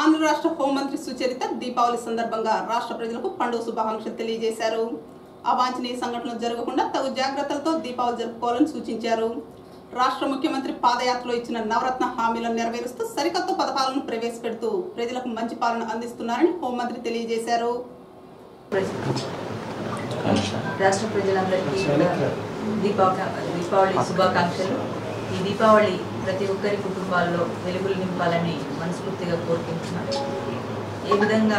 ఆంధ్ర రాష్ట్ర హోంమంత్రి సుచరిత దీపావళి సందర్భంగా రాష్ట్ర ప్రజలకు పండుగ శుభాకాంక్షలు తెలియజేశారు అవాంఛనీయ సంఘటనలు జరగకుండా తగు జాగ్రత్తలతో దీపావళి జరుపుకోవాలని సూచించారు రాష్ట్ర ముఖ్యమంత్రి పాదయాత్రలో ఇచ్చిన నవరత్న హామీలను నెరవేరుస్తూ సరికొత్త పథకాలను ప్రవేశపెడుతూ ప్రజలకు మంచి పాలన అందిస్తున్నారని హోంమంత్రి తెలియజేశారు రాష్ట్ర ప్రజలందరికీ కూడా దీపావళి దీపావళి శుభాకాంక్షలు ఈ దీపావళి ప్రతి ఒక్కరి కుటుంబాల్లో వెలుగులు నింపాలని మనస్ఫూర్తిగా కోరుకుంటున్నాను ఏ విధంగా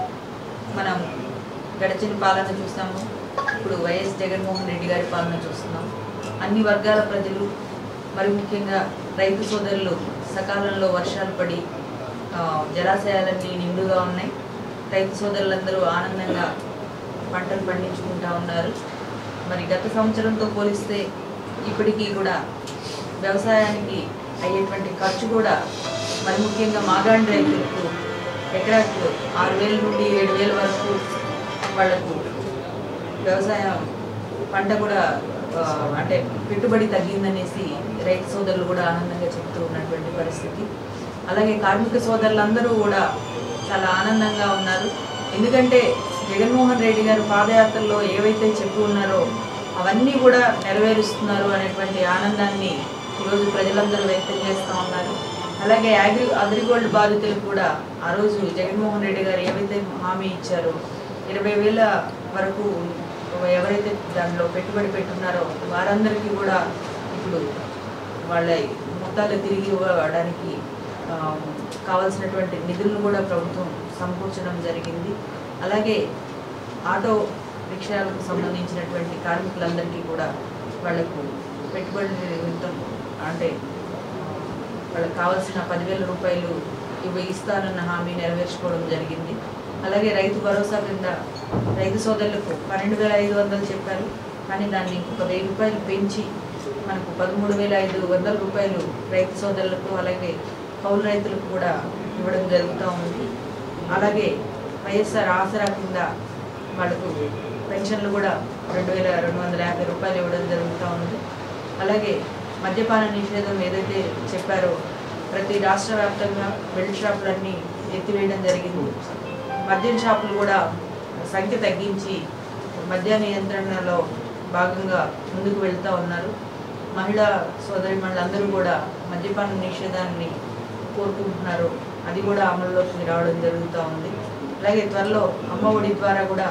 మనం గడిచిన పాలన చూస్తాము ఇప్పుడు వైఎస్ జగన్మోహన్ రెడ్డి గారి పాలన చూస్తున్నాం అన్ని వర్గాల ప్రజలు మరి ముఖ్యంగా రైతు సోదరులు సకాలంలో వర్షాలు పడి ఆ, జలాశయాలన్నీ నిండుగా ఉన్నాయి రైతు సోదరులందరూ ఆనందంగా పంటలు పండించుకుంటా ఉన్నారు మరి గత సంవత్సరంతో పోలిస్తే ఇప్పటికీ కూడా వ్యవసాయానికి అయ్యేటువంటి ఖర్చు కూడా మరి ముఖ్యంగా మాగాండి రైతులకు ఎకరాకు ఆరు వేల నుండి ఏడు వేల వరకు వాళ్లకు వ్యవసాయం పంట కూడా ఆ, అంటే పెట్టుబడి తగ్గిందనేసి రైతు సోదరులు కూడా ఆనందంగా చెప్తూ ఉన్నటువంటి పరిస్థితి అలాగే కార్మిక సోదరులందరూ కూడా చాలా ఆనందంగా ఉన్నారు ఎందుకంటే జగన్మోహన్ రెడ్డి గారు పాదయాత్రలో ఏవైతే చెప్పి ఉన్నారో అవన్నీ కూడా నెరవేరుస్తున్నారు అనేటువంటి ఆనందాన్ని ఈరోజు ప్రజలందరూ వ్యక్తం చేస్తూ ఉన్నారు అలాగే అగ్రి అగ్రిగోల్డ్ బాధితులకు కూడా ఆ రోజు జగన్మోహన్ రెడ్డి గారు ఏవైతే హామీ ఇచ్చారో ఇరవై వేల వరకు ఎవరైతే దాంట్లో పెట్టుబడి పెట్టున్నారో వారందరికీ కూడా ఇప్పుడు వాళ్ళ మొత్తాలు తిరిగి ఇవ్వడానికి ఆ, కావాల్సినటువంటి నిధులను కూడా ప్రభుత్వం సమకూర్చడం జరిగింది అలాగే ఆటో రిక్షాలకు సంబంధించినటువంటి కార్మికులందరికీ కూడా వాళ్లకు పెట్టుబడి నిమిత్తం అంటే వాళ్ళకి కావాల్సిన పదివేల రూపాయలు ఇవి ఇస్తానన్న హామీ నెరవేర్చుకోవడం జరిగింది అలాగే రైతు భరోసా కింద రైతు సోదరులకు పన్నెండు వేల ఐదు వందలు చెప్పారు కానీ దాన్ని ఇంకొక వెయ్యి రూపాయలు పెంచి మనకు పదమూడు వేల ఐదు వందల రూపాయలు రైతు సోదరులకు అలాగే కౌలు రైతులకు కూడా ఇవ్వడం జరుగుతూ ఉంది అలాగే వైఎస్ఆర్ ఆసరా కింద వాళ్ళకు పెన్షన్లు కూడా రెండు వేల రెండు వందల యాభై రూపాయలు ఇవ్వడం జరుగుతూ ఉంది అలాగే మద్యపాన నిషేధం ఏదైతే చెప్పారో ప్రతి రాష్ట్ర వ్యాప్తంగా బెల్ట్ షాపులన్నీ ఎత్తివేయడం జరిగింది మద్యం షాపులు కూడా సంఖ్య తగ్గించి మద్య నియంత్రణలో భాగంగా ముందుకు వెళ్తూ ఉన్నారు మహిళా సోదరి అందరూ కూడా మద్యపాన నిషేధాన్ని కోరుకుంటున్నారు అది కూడా అమల్లోకి రావడం జరుగుతూ ఉంది అలాగే త్వరలో అమ్మ ఒడి ద్వారా కూడా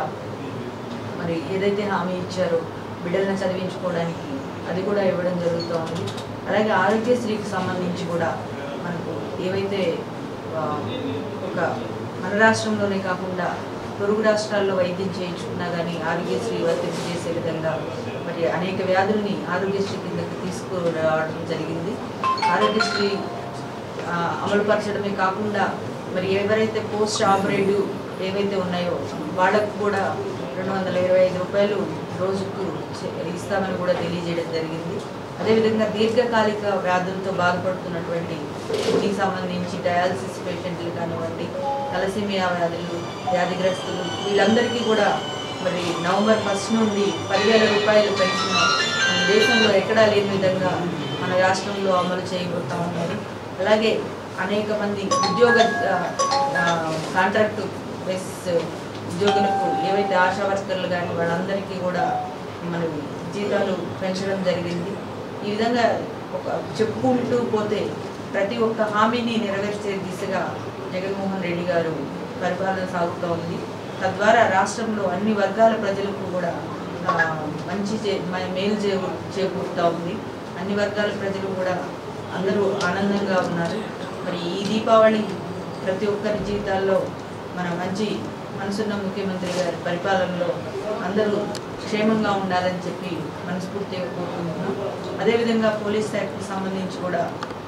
మరి ఏదైతే హామీ ఇచ్చారో బిడ్డలను చదివించుకోవడానికి అది కూడా ఇవ్వడం జరుగుతూ ఉంది అలాగే ఆరోగ్యశ్రీకి సంబంధించి కూడా మనకు ఏవైతే ఆ, ఒక మన రాష్ట్రంలోనే కాకుండా పొరుగు రాష్ట్రాల్లో వైద్యం చేయించుకున్నా కానీ ఆరోగ్యశ్రీ వర్తింపజేసే విధంగా మరి అనేక వ్యాధుల్ని ఆరోగ్యశ్రీ కిందకి తీసుకురావడం జరిగింది ఆరోగ్యశ్రీ ఆ, అమలుపరచడమే కాకుండా మరి ఎవరైతే పోస్ట్ ఆపరేటివ్ ఏవైతే ఉన్నాయో వాళ్ళకు కూడా రెండు వందల ఇరవై ఐదు రూపాయలు రోజుకు చె- ఇస్తామని కూడా తెలియజేయడం జరిగింది అదేవిధంగా దీర్ఘకాలిక వ్యాధులతో బాధపడుతున్నటువంటి కిడ్నీకి సంబంధించి డయాలసిస్ పేషెంట్లు కానివ్వండి తలసిమియా వ్యాధులు వ్యాధిగ్రస్తులు వీళ్ళందరికీ కూడా మరి నవంబర్ ఫస్ట్ నుండి పదివేల రూపాయలు పెన్షన్ మన దేశంలో ఎక్కడా లేని విధంగా మన రాష్ట్రంలో అమలు చేయబోతా ఉన్నారు అలాగే అనేక మంది ఉద్యోగ ఆ, ఆ, కాంట్రాక్ట్ బేస్ ఉద్యోగులకు ఏవైతే ఆశా వర్కర్లు కానీ వాళ్ళందరికీ కూడా మన జీతాలు పెంచడం జరిగింది ఈ విధంగా ఒక చెప్పుకుంటూ పోతే ప్రతి ఒక్క హామీని నెరవేర్చే దిశగా జగన్మోహన్ రెడ్డి గారు పరిపాలన సాగుతూ ఉంది తద్వారా రాష్ట్రంలో అన్ని వర్గాల ప్రజలకు కూడా ఆ, మంచి చే మ- మేలు చేకూ చేకూరుతూ ఉంది అన్ని వర్గాల ప్రజలు కూడా అందరూ ఆనందంగా ఉన్నారు మరి ఈ దీపావళి ప్రతి ఒక్కరి జీవితాల్లో మన మంచి మనసున్న ముఖ్యమంత్రి గారి పరిపాలనలో అందరూ క్షేమంగా ఉండాలని చెప్పి మనస్ఫూర్తిగా కోరుకుంటున్నాం అదేవిధంగా పోలీస్ శాఖకు సంబంధించి కూడా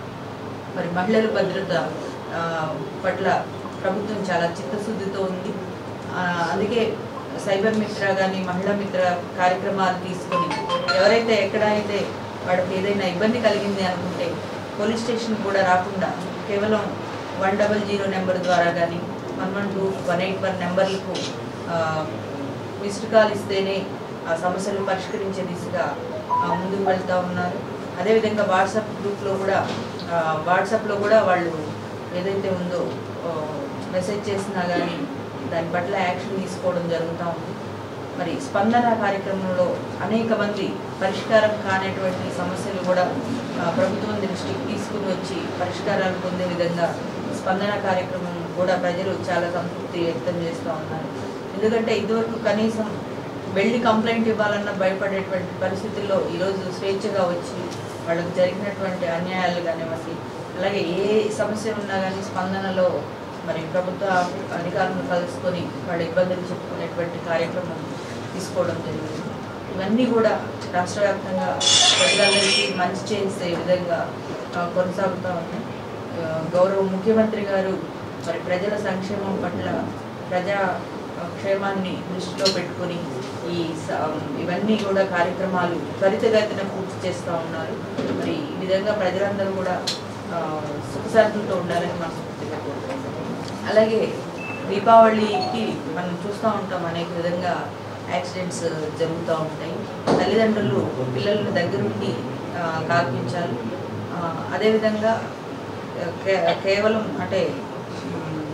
మరి మహిళల భద్రత ఆ, పట్ల ప్రభుత్వం చాలా చిత్తశుద్ధితో ఉంది ఆ, అందుకే సైబర్ మిత్ర కానీ మహిళా మిత్ర కార్యక్రమాలు తీసుకొని ఎవరైతే ఎక్కడైతే వాళ్ళకి ఏదైనా ఇబ్బంది కలిగింది అనుకుంటే పోలీస్ స్టేషన్ కూడా రాకుండా కేవలం వన్ డబల్ జీరో నెంబర్ ద్వారా కానీ one one two one eight one నెంబర్లకు మిస్డ్ కాల్ ఇస్తేనే ఆ సమస్యలు పరిష్కరించే దిశగా ఆ, ముందుకు వెళ్తూ ఉన్నారు అదేవిధంగా వాట్సాప్ గ్రూప్లో కూడా ఆ, వాట్సాప్లో కూడా వాళ్ళు ఏదైతే ఉందో ఆ, మెసేజ్ చేసినా కానీ దాని పట్ల యాక్షన్ తీసుకోవడం జరుగుతూ ఉంది మరి స్పందన కార్యక్రమంలో అనేక మంది పరిష్కారం కానటువంటి సమస్యలు కూడా ఆ, ప్రభుత్వం దృష్టికి తీసుకుని వచ్చి పరిష్కారాలు పొందే విధంగా స్పందన కార్యక్రమం కూడా ప్రజలు చాలా సంతృప్తి వ్యక్తం చేస్తూ ఉన్నారు ఎందుకంటే ఇదివరకు కనీసం వెళ్ళి కంప్లైంట్ ఇవ్వాలన్న భయపడేటువంటి పరిస్థితుల్లో ఈరోజు స్వేచ్ఛగా వచ్చి వాళ్ళకి జరిగినటువంటి అన్యాయాలు కానివ్వండి అలాగే ఏ సమస్య ఉన్నా కానీ స్పందనలో మరి ప్రభుత్వ అధికారులను కలుసుకొని వాళ్ళ ఇబ్బందులు చెప్పుకునేటువంటి కార్యక్రమం తీసుకోవడం జరిగింది ఇవన్నీ కూడా రాష్ట్ర వ్యాప్తంగా ప్రజలందరికీ మంచి చేసే విధంగా ఆ, కొనసాగుతూ ఉన్నాయి ఆ, గౌరవ ముఖ్యమంత్రి గారు మరి ప్రజల సంక్షేమం పట్ల ప్రజా ఆ, క్షేమాన్ని దృష్టిలో పెట్టుకొని ఈ స- ఇవన్నీ కూడా కార్యక్రమాలు త్వరితగతిన పూర్తి చేస్తూ ఉన్నారు మరి ఈ విధంగా ప్రజలందరూ కూడా ఆ, సుఖశాంతులతో ఉండాలని మనస్ఫూర్తిగా కోరుకుంటున్నాం అలాగే దీపావళికి మనం చూస్తూ ఉంటాం అనేక విధంగా యాక్సిడెంట్స్ జరుగుతూ ఉంటాయి తల్లిదండ్రులు పిల్లలను దగ్గరుండి ఆ, కాల్పించాలి ఆ, అదేవిధంగా ఆ, కే- కేవలం అంటే మ్,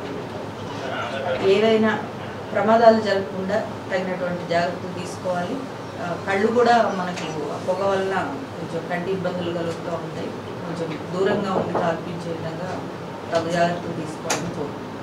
ఏదైనా ప్రమాదాలు జరగకుండా తగినటువంటి జాగ్రత్తలు తీసుకోవాలి ఆ, కళ్ళు కూడా మనకి ఆ పొగ వలన కొంచెం కంటి ఇబ్బందులు కలుగుతూ ఉంటాయి కొంచెం దూరంగా ఉండి తాల్పించే విధంగా తగు జాగ్రత్తలు తీసుకోవాలని కోరుకుంటున్నాను